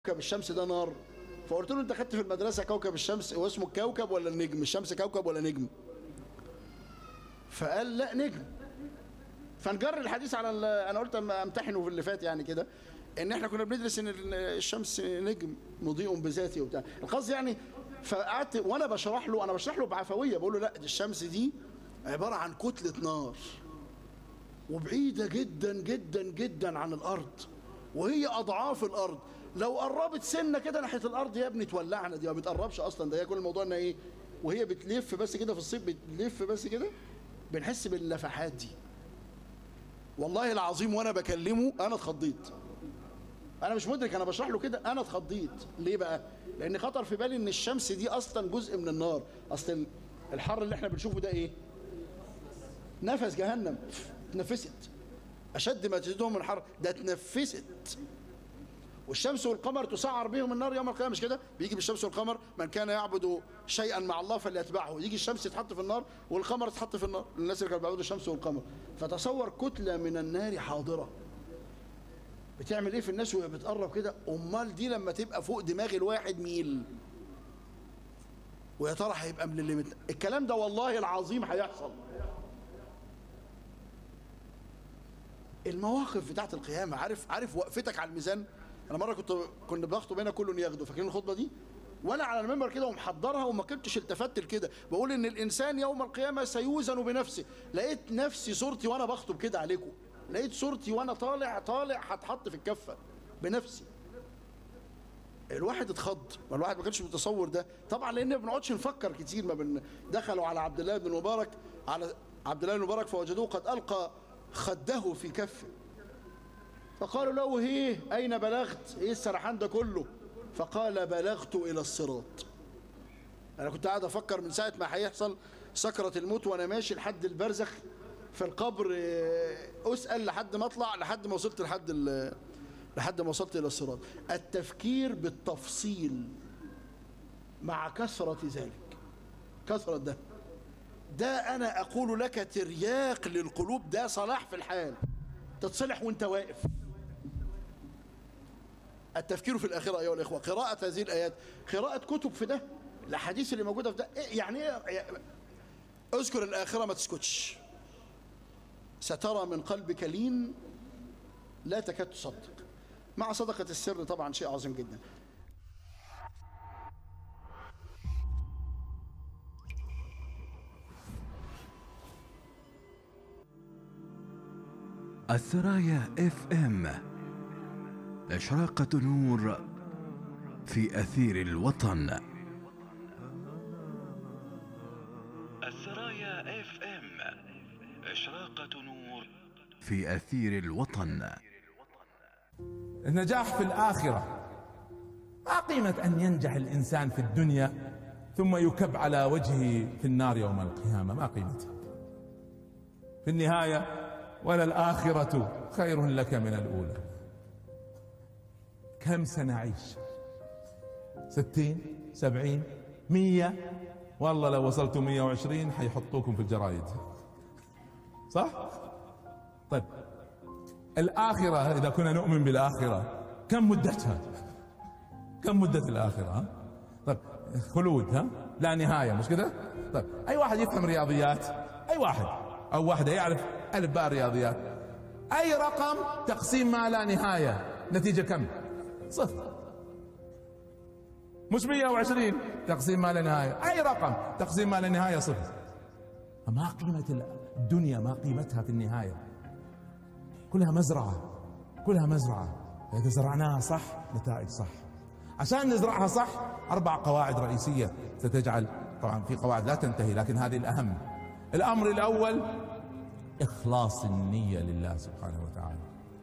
كوكب الشمس ده نار فقلت له انت خدت في المدرسه كوكب الشمس هو اسمه الكوكب ولا النجم الشمس كوكب ولا نجم فقال لا نجم فنجر الحديث على ال- انا قلت اما امتحنه في اللي فات يعني كده ان احنا كنا بندرس ان ال- الشمس نجم مضيء بذاته وبتاع القصد يعني فقعدت وانا بشرح له انا بشرح له بعفويه بقول له لا دي الشمس دي عباره عن كتله نار وبعيدة جدا جدا جدا عن الأرض وهي أضعاف الأرض لو قربت سنة كده ناحية الأرض يا ابني تولعنا دي ما بتقربش أصلا ده هي كل الموضوع إنها إيه وهي بتلف بس كده في الصيف بتلف بس كده بنحس باللفحات دي والله العظيم وأنا بكلمه أنا اتخضيت أنا مش مدرك أنا بشرح له كده أنا اتخضيت ليه بقى؟ لأن خطر في بالي إن الشمس دي أصلا جزء من النار أصل الحر اللي إحنا بنشوفه ده إيه؟ نفس جهنم اتنفست أشد ما تزيدهم من حر ده اتنفست والشمس والقمر تسعر بهم النار يوم القيامة مش كده بيجي بالشمس والقمر من كان يعبد شيئا مع الله فليتبعه يجي الشمس تتحط في النار والقمر تتحط في النار الناس اللي كانوا بيعبدوا الشمس والقمر فتصور كتلة من النار حاضرة بتعمل ايه في الناس وهي بتقرب كده امال دي لما تبقى فوق دماغ الواحد ميل ويا ترى هيبقى من اللي مت... الكلام ده والله العظيم هيحصل المواقف بتاعت القيامة عارف عارف وقفتك على الميزان انا مرة كنت كنا بخطب هنا كله ياخده فاكرين الخطبة دي وانا على المنبر كده ومحضرها وما كنتش التفت لكده بقول ان الانسان يوم القيامة سيوزن بنفسه لقيت نفسي صورتي وانا بخطب كده عليكم لقيت صورتي وانا طالع طالع هتحط في الكفة بنفسي الواحد اتخض ما الواحد ما كانش متصور ده طبعا لان ما بنقعدش نفكر كتير ما بن دخلوا على عبد الله بن المبارك على عبد الله بن المبارك فوجدوه قد القى خده في كفه فقالوا له ايه اين بلغت ايه السرحان ده كله فقال بلغت الى الصراط انا كنت قاعد افكر من ساعه ما هيحصل سكره الموت وانا ماشي لحد البرزخ في القبر آه، اسال لحد ما اطلع لحد ما وصلت لحد ال- لحد ما وصلت الى الصراط التفكير بالتفصيل مع كثره ذلك كثره ده ده انا اقول لك ترياق للقلوب ده صلاح في الحال تتصلح وانت واقف التفكير في الآخرة أيها الإخوة قراءة هذه الآيات قراءة كتب في ده الأحاديث اللي موجودة في ده إيه يعني إيه اذكر الآخرة ما تسكتش سترى من قلبك لين لا تكاد تصدق مع صدقة السر طبعا شيء عظيم جدا الثرايا اف ام إشراقة نور في أثير الوطن السرايا اف ام اشراقة نور في أثير الوطن النجاح في الآخرة ما قيمة أن ينجح الإنسان في الدنيا ثم يكب على وجهه في النار يوم القيامة ما قيمتها في النهاية وللآخرة خير لك من الأولى كم سنعيش ستين سبعين مية والله لو وصلتوا مية وعشرين حيحطوكم في الجرايد صح طيب الآخرة إذا كنا نؤمن بالآخرة كم مدتها كم مدة الآخرة ها؟ طيب خلود ها لا نهاية مش كده طيب أي واحد يفهم رياضيات أي واحد أو واحدة يعرف ألف باء رياضيات أي رقم تقسيم ما لا نهاية نتيجة كم صفر مش 120 تقسيم ما لا نهاية أي رقم تقسيم ما لا نهاية صفر ما قيمة الدنيا ما قيمتها في النهاية كلها مزرعة كلها مزرعة إذا زرعناها صح نتائج صح عشان نزرعها صح أربع قواعد رئيسية ستجعل طبعا في قواعد لا تنتهي لكن هذه الأهم الأمر الأول إخلاص النية لله سبحانه وتعالى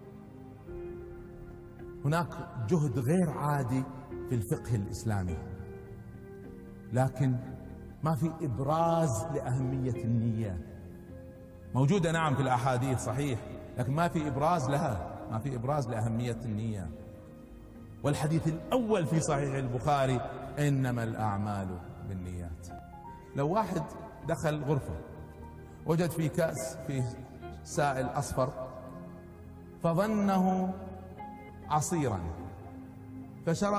هناك جهد غير عادي في الفقه الإسلامي لكن ما في إبراز لأهمية النية موجودة نعم في الأحاديث صحيح لكن ما في إبراز لها ما في إبراز لأهمية النية والحديث الأول في صحيح البخاري إنما الأعمال بالنيات لو واحد دخل غرفة وجد في كأس فيه سائل أصفر فظنه عصيرا فشرى